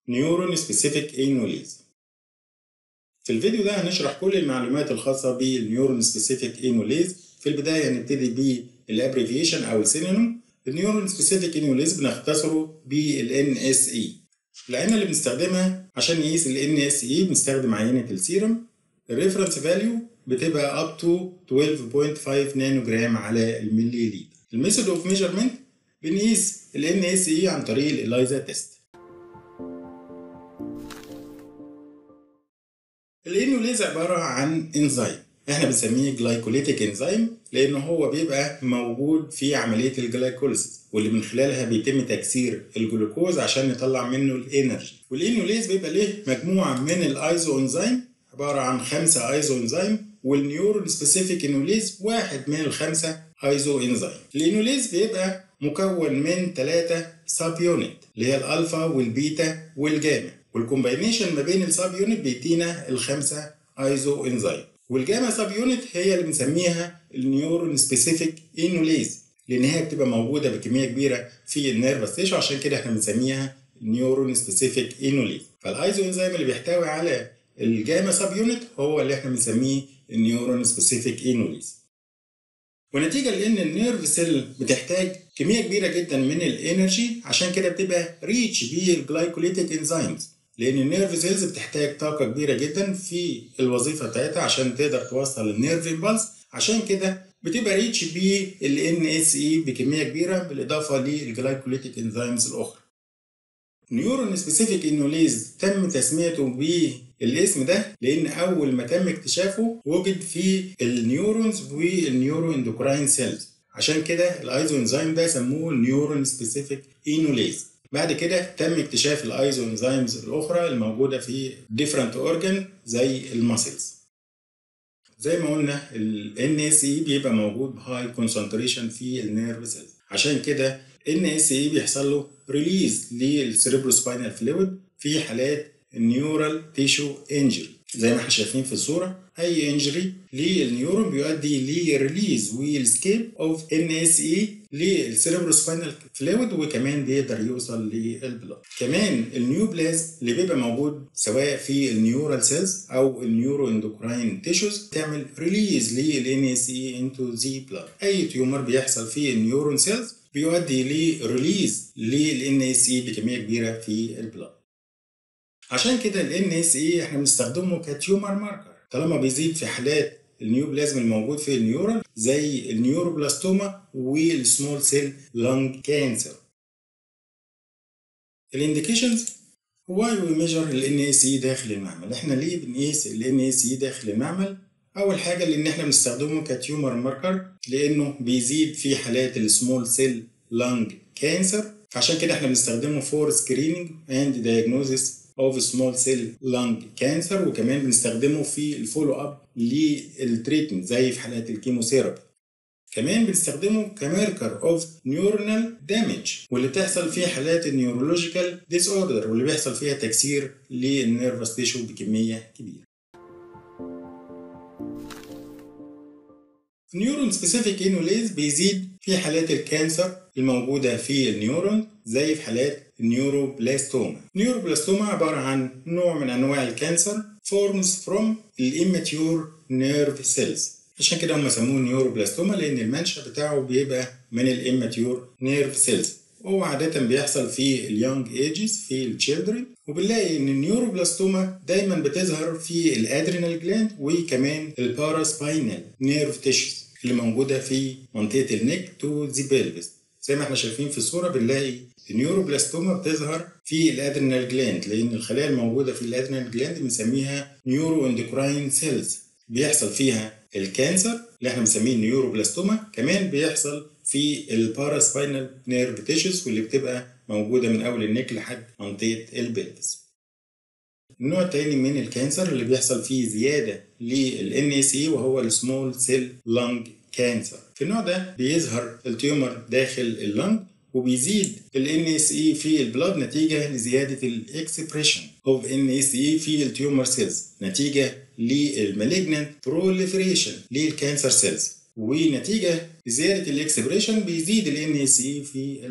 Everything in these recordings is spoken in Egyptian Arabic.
نيورون سبيسيفيك انوليز في الفيديو ده هنشرح كل المعلومات الخاصة بالنيورون سبيسيفيك انوليز في البداية هنبتدي بالابريفيشن أو السينونيم النيورون سبيسيفيك انوليز بنختصره بال NSE العينة اللي بنستخدمها عشان نقيس ال NSE بنستخدم عينة السيرم الريفرنس فاليو بتبقى up to 12.5 نانو جرام على الملي لتر الميثود اوف ميجرمنت بنقيس ال NSE عن طريق الإلايزا تيست الانوليز عبارة عن انزيم احنا بنسميه جلايكوليتيك انزيم لان هو بيبقى موجود في عملية الجلايكوليسيس واللي من خلالها بيتم تكسير الجلوكوز عشان نطلع منه الانرجي والانوليز بيبقى ليه مجموعة من الايزو انزيم عبارة عن خمسة ايزو انزيم والنيورون سبيسيفيك انوليز واحد من الخمسة ايزو انزيم الانوليز بيبقى مكون من ثلاثة ساب يونت اللي هي الالفا والبيتا والجاما والكومباينيشن ما بين الساب يونت بيدينا الخمسه ايزو انزيم والجاما ساب يونت هي اللي بنسميها النيورون سبيسيفيك انوليز لان هي بتبقى موجوده بكميه كبيره في النيرفس تيشو عشان كده احنا بنسميها نيورون سبيسيفيك انوليز فالايزو انزيم اللي بيحتوي على الجاما ساب يونت هو اللي احنا بنسميه النيورون سبيسيفيك انوليز ونتيجة لأن النيرف سيل بتحتاج كمية كبيرة جدا من الانرجي عشان كده بتبقى ريتش بالجلايكوليتيك انزيمز لأن النيرف سيلز بتحتاج طاقة كبيرة جدا في الوظيفة بتاعتها عشان تقدر توصل النيرف امبلس عشان كده بتبقى ريتش بال اس اي بكمية كبيرة بالإضافة للجلايكوليتيك انزيمز الأخرى. نيورون سبيسيفيك انوليز تم تسميته بالاسم ده لان اول ما تم اكتشافه وجد في النيورونز والنيورو اندوكراين سيلز عشان كده الايزو انزيم ده سموه النيورون سبيسيفيك انوليز بعد كده تم اكتشاف الايزو انزيمز الاخرى الموجوده في ديفرنت اورجان زي الماسلز زي ما قلنا ال NSE بيبقى موجود بهاي كونسنتريشن في النيرف سيلز عشان كده NSE بيحصل له ريليز للسيربروسباينال فلويد في حالات النيورال تيشو انجري زي ما احنا شايفين في الصوره اي انجري للنيورون بيؤدي لريليز والسكيب اوف ان اس اي للسيربروسباينال فلويد وكمان بيقدر يوصل للبلاد كمان النيوبلازم اللي بيبقى موجود سواء في النيورال سيلز او النيورو اندوكراين تيشوز تعمل ريليز للان اس اي انتو ذا بلاد اي تيومر بيحصل في النيورون سيلز بيؤدي لريليز للان اس اي بكميه كبيره في البلاد عشان كده ال NSA احنا بنستخدمه كتيومر ماركر طالما بيزيد في حالات النيوبلازم الموجود في النيورون زي النيوروبلاستوما والسمول سيل لانج كانسر الانديكيشنز واي وي ميجر ال NSA داخل المعمل احنا ليه بنقيس ال NSA داخل المعمل اول حاجه لان احنا بنستخدمه كتيومر ماركر لانه بيزيد في حالات السمول سيل لانج كانسر فعشان كده احنا بنستخدمه فور سكريننج اند دايجنوزيس اوف سمول سيل لانج كانسر وكمان بنستخدمه في الفولو اب للتريتمنت زي في حالات الكيموثيرابي كمان بنستخدمه كماركر اوف نيورونال دامج واللي بتحصل في حالات النيورولوجيكال ديس اوردر واللي بيحصل فيها تكسير للنيرفس تيشو بكميه كبيره نيورون سبيسيفيك انوليز بيزيد في حالات الكانسر الموجودة في النيورون زي في حالات النيوروبلاستوما النيوروبلاستوما عبارة عن نوع من أنواع الكانسر forms from الاماتيور نيرف سيلز عشان كده هم سموه نيوروبلاستوما لأن المنشأ بتاعه بيبقى من الاماتيور نيرف سيلز وهو عادة بيحصل في اليونج ايجز في التشيلدرن وبنلاقي ان النيوروبلاستوما دايما بتظهر في الادرينال جلاند وكمان الباراسباينال نيرف تيشوز اللي موجوده في منطقه النك تو ذا بيلفس زي ما احنا شايفين في الصوره بنلاقي النيوروبلاستوما بتظهر في الادرينال جلاند لان الخلايا الموجوده في الادرينال جلاند بنسميها نيورو اندوكراين سيلز بيحصل فيها الكانسر اللي احنا بنسميه نيوروبلاستوما كمان بيحصل في الباراسباينال نيرف تيشوز واللي بتبقى موجوده من اول النك لحد منطقه البلفس النوع التاني من الكانسر اللي بيحصل فيه زيادة لل NSE وهو السمول سيل لانج كانسر في النوع ده بيظهر التيومر داخل اللنج وبيزيد ال NSE في البلاد نتيجة لزيادة الاكسبريشن اوف NSE في التيومر سيلز نتيجة للمالجنانت بروليفريشن للكانسر سيلز ونتيجة لزيادة الاكسبريشن بيزيد ال NSE في البلاد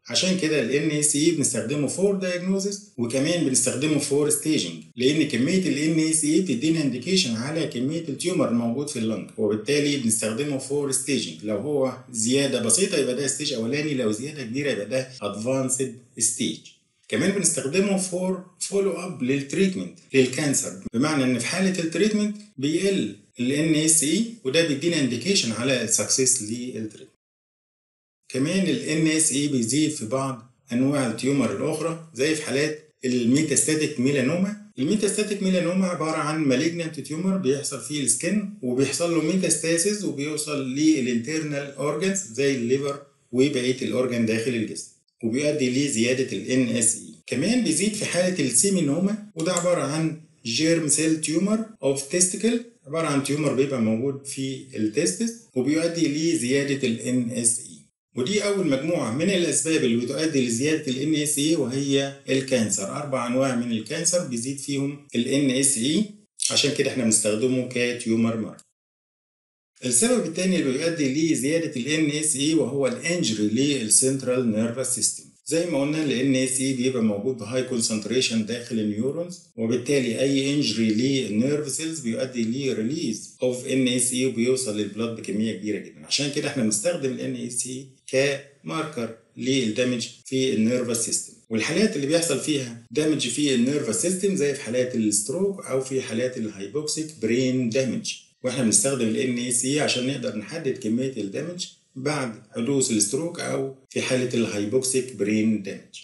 عشان كده ال NSE بنستخدمه فور diagnosis وكمان بنستخدمه فور staging لان كميه ال NSE بتدينا انديكيشن على كميه التيومر الموجود في اللنج وبالتالي بنستخدمه فور staging لو هو زياده بسيطه يبقى ده ستيج اولاني لو زياده كبيره يبقى ده advanced stage كمان بنستخدمه فور فولو اب للتريتمنت للكانسر بمعنى ان في حاله التريتمنت بيقل ال NSE وده بيدينا انديكيشن على السكسس للتريتمنت كمان ال NSE بيزيد في بعض انواع التيومر الاخرى زي في حالات الميتاستاتيك ميلانوما الميتاستاتيك ميلانوما عباره عن مالجنانت تيومر بيحصل فيه السكن وبيحصل له ميتاستاسيس وبيوصل للانترنال اورجانز زي الليفر وبقيه الاورجان داخل الجسم وبيؤدي لزياده ال NSE كمان بيزيد في حاله السيمينوما وده عباره عن جيرم سيل تيومر اوف تيستيكل عباره عن تيومر بيبقى موجود في التستس وبيؤدي لزياده ال NSE ودي أول مجموعة من الأسباب اللي بتؤدي لزيادة ال NSE وهي الكانسر أربع أنواع من الكانسر بيزيد فيهم ال NSE عشان كده احنا بنستخدمه كتيومر مارك السبب الثاني اللي بيؤدي لزيادة ال NSE وهو الانجري للسنترال نيرفس سيستم زي ما قلنا ال NSE بيبقى موجود بهاي كونسنتريشن داخل النيورونز وبالتالي اي انجري للنيرف سيلز بيؤدي لريليز اوف NSE وبيوصل للبلاد بكميه كبيره جدا عشان كده احنا بنستخدم ال NSE كماركر للدمج في النيرفس سيستم والحالات اللي بيحصل فيها دامج في النيرفس سيستم زي في حالات الستروك او في حالات الهايبوكسيك برين دامج واحنا بنستخدم ال NSE عشان نقدر نحدد كميه الدمج بعد حدوث الستروك او في حاله الهايبوكسيك برين دامج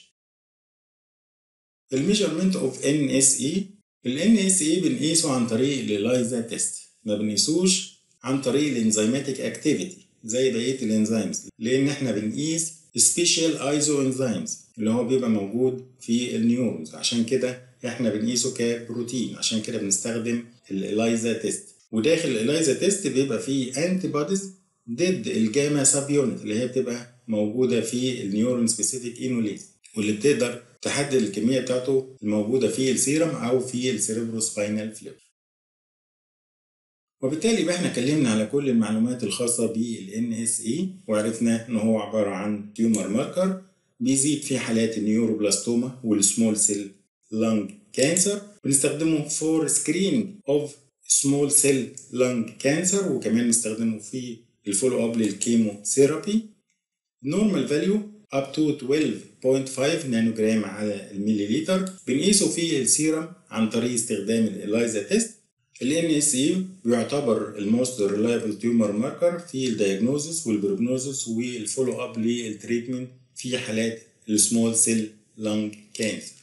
الميجرمنت اوف ان اس اي ال ان اس اي بنقيسه عن طريق الإلايزا تيست ما بنقيسوش عن طريق الانزيماتيك اكتيفيتي زي بقيه الانزيمز لان احنا بنقيس سبيشال ايزو انزيمز اللي هو بيبقى موجود في النيورونز عشان كده احنا بنقيسه كبروتين عشان كده بنستخدم الإلايزا تيست وداخل الإلايزا تيست بيبقى فيه انتي بوديز ضد الجاما سب يونت اللي هي بتبقى موجوده في النيورون سبيسيفيك انوليز واللي بتقدر تحدد الكميه بتاعته الموجوده في السيرم او في السيربروسباينال فلويد وبالتالي يبقى احنا اتكلمنا على كل المعلومات الخاصة بال NSE وعرفنا ان هو عبارة عن تيومر ماركر بيزيد في حالات النيوروبلاستوما والسمول سيل لانج كانسر بنستخدمه فور سكريننج اوف سمول سيل لانج كانسر وكمان بنستخدمه في الفولو اب للكيمو ثيرابي نورمال فاليو up to 12.5 نانوجرام على المليليتر بنقيسه في السيرم عن طريق استخدام الإلايزا تيست ال NSE بيعتبر الموست ريلايبل تيومر ماركر في الدياجنوزس والبروجنوزس والفولو اب للتريتمنت في حالات السمول سيل لانج كانسر